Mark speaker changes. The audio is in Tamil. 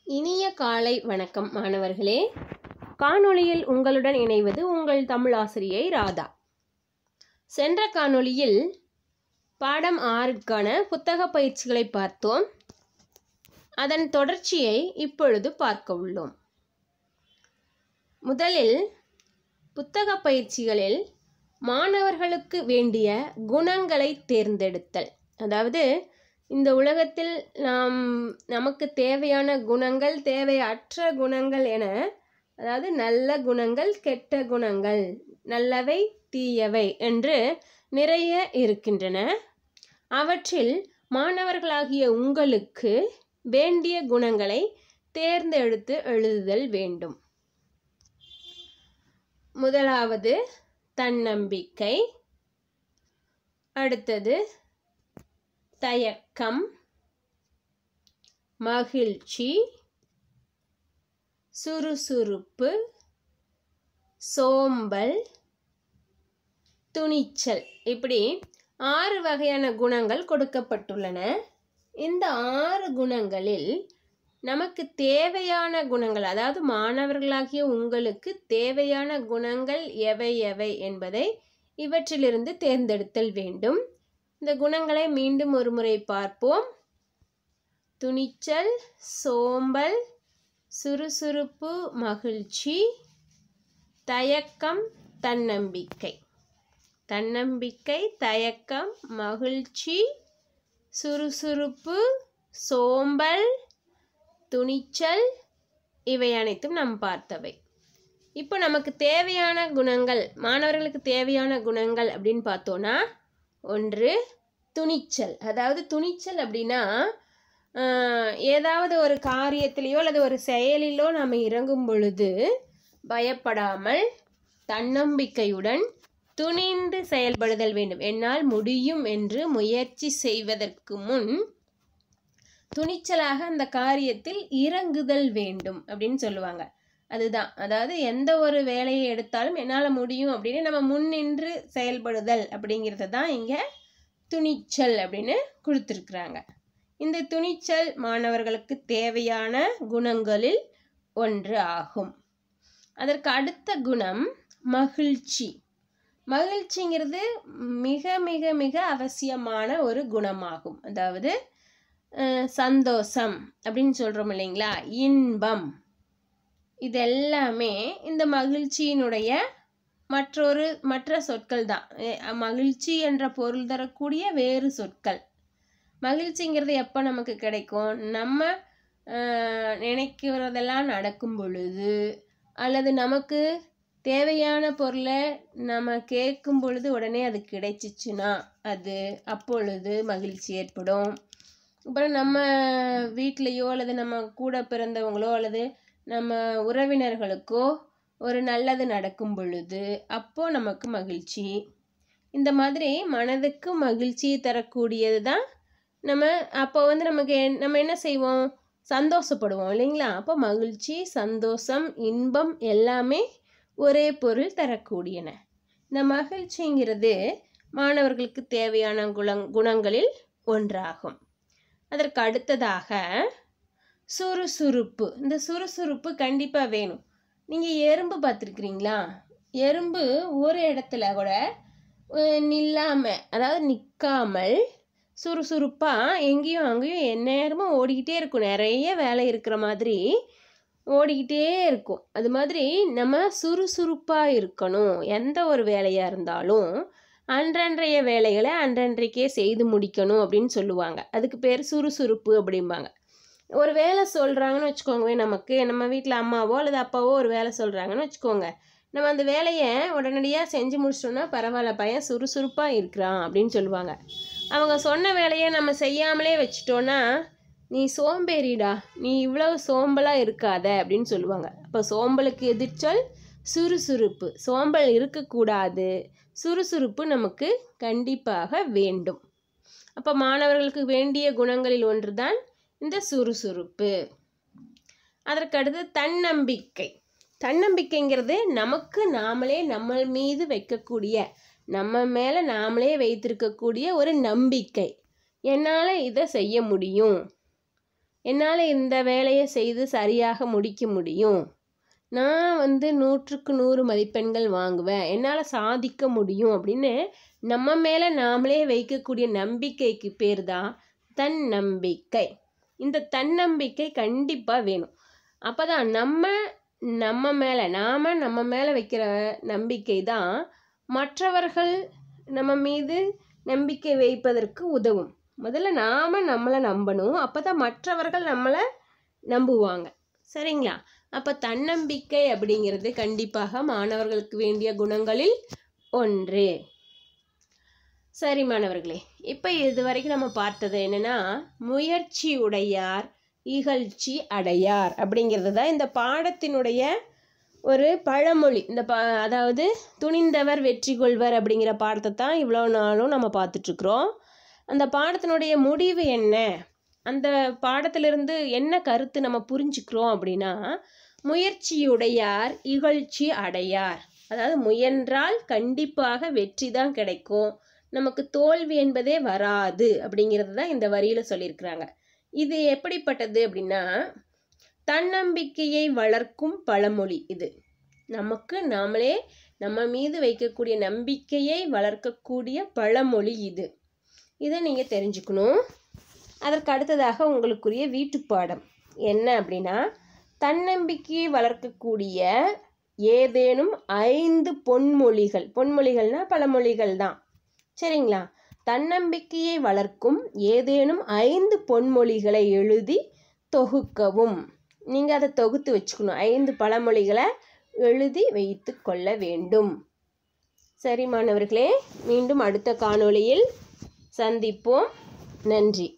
Speaker 1: இனிய காலை வணக்கம் மாணவர்களே காணொளியில் உங்களுடன் இணைவது உங்கள் தமிழாசிரியை ராதா சென்ற காணொளியில் பாடம் ஆறுக்கான புத்தக பயிற்சிகளை பார்த்தோம் அதன் தொடர்ச்சியை இப்பொழுது பார்க்க உள்ளோம் முதலில் புத்தக பயிற்சிகளில் மாணவர்களுக்கு வேண்டிய குணங்களை தேர்ந்தெடுத்தல் அதாவது இந்த உலகத்தில் நாம் நமக்கு தேவையான குணங்கள் தேவையற்ற குணங்கள் என அதாவது நல்ல குணங்கள் கெட்ட குணங்கள் நல்லவை தீயவை என்று நிறைய இருக்கின்றன அவற்றில் மாணவர்களாகிய உங்களுக்கு வேண்டிய குணங்களை தேர்ந்தெடுத்து எழுதுதல் வேண்டும் முதலாவது தன்னம்பிக்கை அடுத்தது தயக்கம் மகிழ்ச்சி சுறுசுறுப்பு சோம்பல் துணிச்சல் இப்படி ஆறு வகையான குணங்கள் கொடுக்கப்பட்டுள்ளன இந்த ஆறு குணங்களில் நமக்கு தேவையான குணங்கள் அதாவது மாணவர்களாகிய உங்களுக்கு தேவையான குணங்கள் எவை எவை என்பதை இவற்றிலிருந்து தேர்ந்தெடுத்தல் வேண்டும் இந்த குணங்களை மீண்டும் ஒரு முறை பார்ப்போம் துணிச்சல் சோம்பல் சுறுசுறுப்பு மகிழ்ச்சி தயக்கம் தன்னம்பிக்கை தன்னம்பிக்கை தயக்கம் மகிழ்ச்சி சுறுசுறுப்பு சோம்பல் துணிச்சல் இவை அனைத்தும் நாம் பார்த்தவை இப்போ நமக்கு தேவையான குணங்கள் மாணவர்களுக்கு தேவையான குணங்கள் அப்படின்னு பார்த்தோன்னா ஒன்று துணிச்சல் அதாவது துணிச்சல் அப்படின்னா ஏதாவது ஒரு காரியத்திலேயோ அல்லது ஒரு செயலிலோ நாம் இறங்கும் பொழுது பயப்படாமல் தன்னம்பிக்கையுடன் துணிந்து செயல்படுதல் வேண்டும் என்னால் முடியும் என்று முயற்சி செய்வதற்கு முன் துணிச்சலாக அந்த காரியத்தில் இறங்குதல் வேண்டும் அப்படின்னு சொல்லுவாங்க அதுதான் அதாவது எந்த ஒரு வேலையை எடுத்தாலும் என்னால் முடியும் அப்படின்னு நம்ம முன்னின்று செயல்படுதல் அப்படிங்கிறது தான் இங்கே துணிச்சல் அப்படின்னு கொடுத்துருக்குறாங்க இந்த துணிச்சல் மாணவர்களுக்கு தேவையான குணங்களில் ஒன்று ஆகும் அதற்கு அடுத்த குணம் மகிழ்ச்சி மகிழ்ச்சிங்கிறது மிக மிக மிக அவசியமான ஒரு குணமாகும் அதாவது சந்தோஷம் அப்படின்னு சொல்கிறோம் இல்லைங்களா இன்பம் இது எல்லாமே இந்த மகிழ்ச்சியினுடைய மற்றொரு மற்ற சொற்கள் தான் மகிழ்ச்சி என்ற பொருள் தரக்கூடிய வேறு சொற்கள் மகிழ்ச்சிங்கிறது எப்போ நமக்கு கிடைக்கும் நம்ம நினைக்கிறதெல்லாம் நடக்கும் பொழுது அல்லது நமக்கு தேவையான பொருளை நம்ம கேட்கும் பொழுது உடனே அது கிடைச்சிச்சுன்னா அது அப்பொழுது மகிழ்ச்சி ஏற்படும் அப்புறம் நம்ம வீட்லேயோ அல்லது நம்ம கூட பிறந்தவங்களோ அல்லது நம்ம உறவினர்களுக்கோ ஒரு நல்லது நடக்கும் பொழுது அப்போ நமக்கு மகிழ்ச்சி இந்த மாதிரி மனதுக்கு மகிழ்ச்சி தரக்கூடியது தான் நம்ம அப்போ வந்து நமக்கு நம்ம என்ன செய்வோம் சந்தோஷப்படுவோம் இல்லைங்களா அப்போ மகிழ்ச்சி சந்தோஷம் இன்பம் எல்லாமே ஒரே பொருள் தரக்கூடியன இந்த மகிழ்ச்சிங்கிறது மாணவர்களுக்கு தேவையான குணங் குணங்களில் ஒன்றாகும் அதற்கு அடுத்ததாக சுறுசுறுப்பு இந்த சுறுசுறுப்பு கண்டிப்பாக வேணும் நீங்கள் எறும்பு பார்த்துருக்குறீங்களா எறும்பு ஒரு இடத்துல கூட நில்லாமல் அதாவது நிற்காமல் சுறுசுறுப்பாக எங்கேயும் அங்கேயும் எந்நேரமும் ஓடிக்கிட்டே இருக்கும் நிறைய வேலை இருக்கிற மாதிரி ஓடிக்கிட்டே இருக்கும் அது மாதிரி நம்ம சுறுசுறுப்பாக இருக்கணும் எந்த ஒரு வேலையாக இருந்தாலும் அன்றன்றைய வேலைகளை அன்றன்றைக்கே செய்து முடிக்கணும் அப்படின்னு சொல்லுவாங்க அதுக்கு பேர் சுறுசுறுப்பு அப்படிம்பாங்க ஒரு வேலை சொல்கிறாங்கன்னு வச்சுக்கோங்க நமக்கு நம்ம வீட்டில் அம்மாவோ அல்லது அப்பாவோ ஒரு வேலை சொல்கிறாங்கன்னு வச்சுக்கோங்க நம்ம அந்த வேலையை உடனடியாக செஞ்சு முடிச்சிட்டோம்னா பரவாயில்ல பையன் சுறுசுறுப்பாக இருக்கிறான் அப்படின்னு சொல்லுவாங்க அவங்க சொன்ன வேலையை நம்ம செய்யாமலே வச்சிட்டோன்னா நீ சோம்பேறிடா நீ இவ்வளவு சோம்பலாக இருக்காத அப்படின்னு சொல்லுவாங்க அப்போ சோம்பலுக்கு எதிர்ச்சொல் சுறுசுறுப்பு சோம்பல் இருக்கக்கூடாது சுறுசுறுப்பு நமக்கு கண்டிப்பாக வேண்டும் அப்போ மாணவர்களுக்கு வேண்டிய குணங்களில் ஒன்று தான் இந்த சுறுசுறுப்பு அதற்கடுத்து தன்னம்பிக்கை தன்னம்பிக்கைங்கிறது நமக்கு நாமளே நம்ம மீது வைக்கக்கூடிய நம்ம மேலே நாமளே வைத்திருக்கக்கூடிய ஒரு நம்பிக்கை என்னால் இதை செய்ய முடியும் என்னால் இந்த வேலையை செய்து சரியாக முடிக்க முடியும் நான் வந்து நூற்றுக்கு நூறு மதிப்பெண்கள் வாங்குவேன் என்னால் சாதிக்க முடியும் அப்படின்னு நம்ம மேலே நாமளே வைக்கக்கூடிய நம்பிக்கைக்கு பேர் தான் தன்னம்பிக்கை இந்த தன்னம்பிக்கை கண்டிப்பாக வேணும் அப்போ தான் நம்ம நம்ம மேலே நாம் நம்ம மேலே வைக்கிற நம்பிக்கை தான் மற்றவர்கள் நம்ம மீது நம்பிக்கை வைப்பதற்கு உதவும் முதல்ல நாம் நம்மளை நம்பணும் அப்போ தான் மற்றவர்கள் நம்மளை நம்புவாங்க சரிங்களா அப்போ தன்னம்பிக்கை அப்படிங்கிறது கண்டிப்பாக மாணவர்களுக்கு வேண்டிய குணங்களில் ஒன்று சரி மாணவர்களே இப்போ இது வரைக்கும் நம்ம பார்த்தது என்னென்னா முயற்சி உடையார் இகழ்ச்சி அடையார் அப்படிங்கிறது தான் இந்த பாடத்தினுடைய ஒரு பழமொழி இந்த பா அதாவது துணிந்தவர் வெற்றி கொள்வர் அப்படிங்கிற பாடத்தை தான் இவ்வளோ நாளும் நம்ம பார்த்துட்ருக்குறோம் அந்த பாடத்தினுடைய முடிவு என்ன அந்த பாடத்திலிருந்து என்ன கருத்து நம்ம புரிஞ்சுக்கிறோம் அப்படின்னா முயற்சியுடையார் இகழ்ச்சி அடையார் அதாவது முயன்றால் கண்டிப்பாக வெற்றி தான் கிடைக்கும் நமக்கு தோல்வி என்பதே வராது அப்படிங்கிறது தான் இந்த வரியில் சொல்லியிருக்கிறாங்க இது எப்படிப்பட்டது அப்படின்னா தன்னம்பிக்கையை வளர்க்கும் பழமொழி இது நமக்கு நாமளே நம்ம மீது வைக்கக்கூடிய நம்பிக்கையை வளர்க்கக்கூடிய பழமொழி இது இதை நீங்கள் தெரிஞ்சுக்கணும் அதற்கு அடுத்ததாக உங்களுக்குரிய வீட்டுப்பாடம் என்ன அப்படின்னா தன்னம்பிக்கையை வளர்க்கக்கூடிய ஏதேனும் ஐந்து பொன்மொழிகள் பொன்மொழிகள்னா பழமொழிகள் தான் சரிங்களா தன்னம்பிக்கையை வளர்க்கும் ஏதேனும் ஐந்து பொன்மொழிகளை எழுதி தொகுக்கவும் நீங்கள் அதை தொகுத்து வச்சுக்கணும் ஐந்து பழமொழிகளை எழுதி வைத்து கொள்ள வேண்டும் சரி மாணவர்களே மீண்டும் அடுத்த காணொளியில் சந்திப்போம் நன்றி